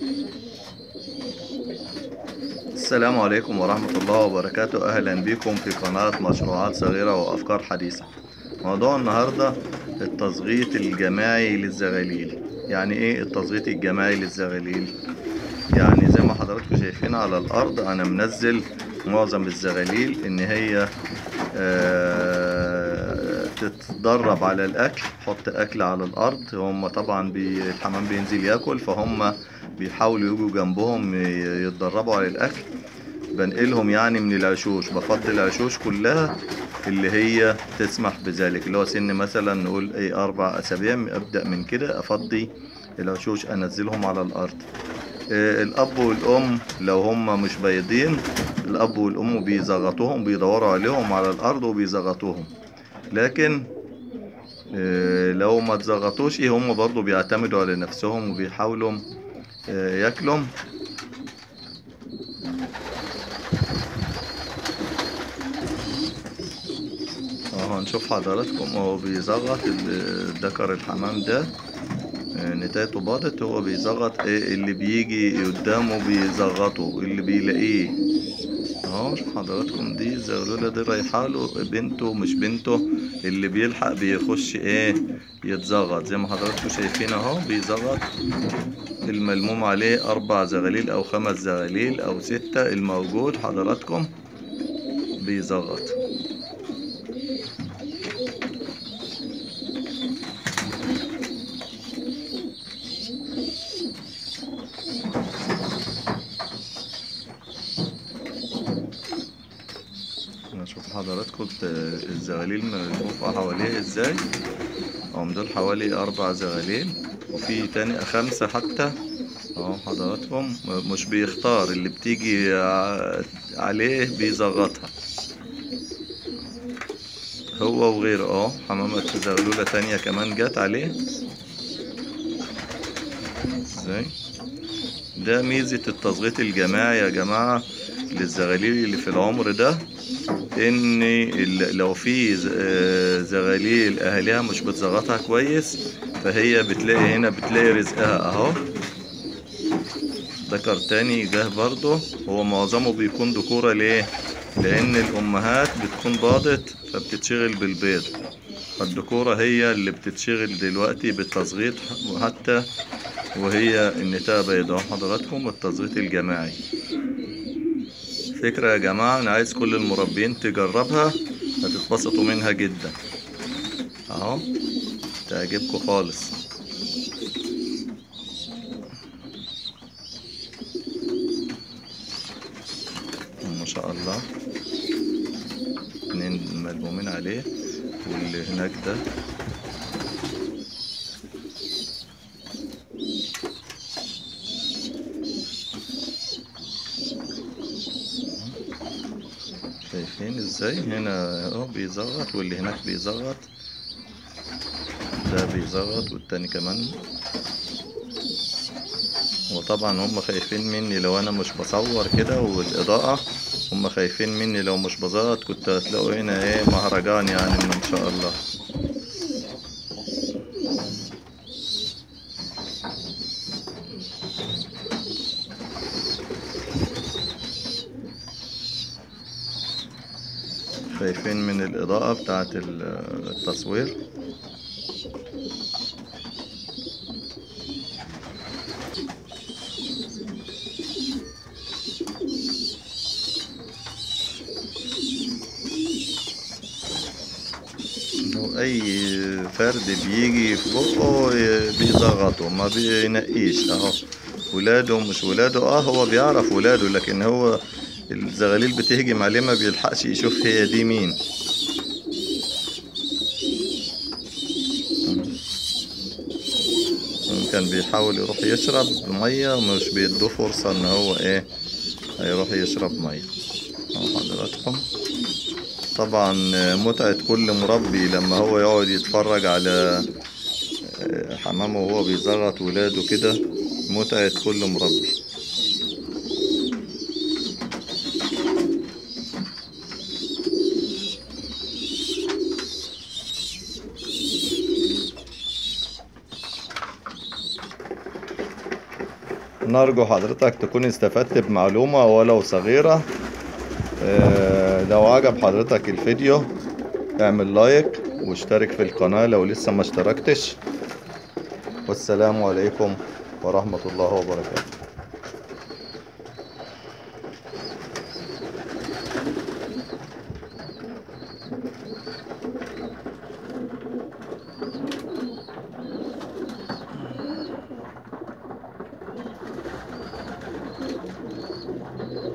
السلام عليكم ورحمة الله وبركاته أهلا بكم في قناة مشروعات صغيرة وأفكار حديثة موضوع النهاردة التصغيط الجماعي للزغاليل يعني إيه التصغيط الجماعي للزغاليل يعني زي ما حضراتكم شايفين على الأرض أنا منزل معظم الزغاليل إن هي آه، تتدرب على الأكل حط أكل على الأرض هم طبعا بي الحمام بينزل ياكل فهم بيحاولوا يجوا جنبهم ي- يتدربوا على الأكل بنقلهم يعني من العشوش بفضي العشوش كلها اللي هي تسمح بذلك اللي هو سن مثلا نقول ايه اربع اسابيع ابدا من كده افضي العشوش انزلهم على الارض آه، الاب والام لو هم مش بيضين الاب والام بيزغطوهم بيدوروا عليهم على الارض وبيزغطوهم لكن آه، لو ما تزغطوش هم برضو بيعتمدوا على نفسهم وبيحاولوا آه، ياكلوا اهو هنشوف حضراتكم هو بيزغط ال- ذكر الحمام ده آه، نتايته باضت هو بيزغط ايه اللي بيجي قدامه بيزغطه اللي بيلاقيه اهو شوف حضراتكم دي الزغلولة دي رايحة له بنته مش بنته اللي بيلحق بيخش ايه يتزغط زي ما حضراتكم شايفين اهو بيزغط الملموم عليه اربع زغاليل او خمس زغاليل او ستة الموجود حضراتكم بيزغط نشوف حضراتكم الت- الزغاليل ملفوفة حواليه ازاي هم دول حوالي اربع زغاليل وفي تاني خمسة حتى اهو حضراتكم م- مش بيختار اللي بتيجي ع- عليه بيزغطها هو وغيره اهو حمامة زغلولة تانية كمان جت عليه ازاي ده ميزة التصغيط الجماعي يا جماعة للزغاليل اللي في العمر ده ان ال- لو في ز- آه، زغاليل اهاليها مش بتزغطها كويس فهي بتلاقي هنا بتلاقي رزقها اهو ذكر تاني جه برضه هو معظمه بيكون ذكورة ليه لان الامهات بتكون باضت فبتتشغل بالبيض فالذكورة هي اللي بتتشغل دلوقتي بالتصغيط حتى وهي النتاية بيضاء حضراتكم التصغيط الجماعي فكرة يا جماعة أنا عايز كل المربين تجربها هتتبسطوا منها جدا أهو تعجبكم خالص ما شاء الله اتنين ملمومين عليه واللي هناك ده شايفين ازاي هنا اهو بيزغط واللي هناك بيزغط ده بيزغط والتاني كمان وطبعا هم خايفين مني لو انا مش بصور كده والاضاءة هم خايفين مني لو مش بزغط كنت هتلاقوا هنا ايه مهرجان يعني ان شاء الله خايفين من الإضاءة بتاعة ال- التصوير لو أي فرد بيجي في بقه ي- بيضغطه ما بينقيش أهو ولاده مش ولاده اه هو بيعرف ولاده لكن هو الزغاليل بتهجم عليه ما بيلحقش يشوف هي دي مين كان بيحاول يروح يشرب مية مش بيدوه فرصة ان هو ايه هيروح يشرب مية اهو حضراتكم طبعا متعة كل مربي لما هو يقعد يتفرج على حمامه وهو بيزغط ولاده كده متعة كل مربي نرجو حضرتك تكون استفدت بمعلومة ولو صغيرة آه، لو عجب حضرتك الفيديو اعمل لايك واشترك في القناة لو لسه ما اشتركتش والسلام عليكم ورحمة الله وبركاته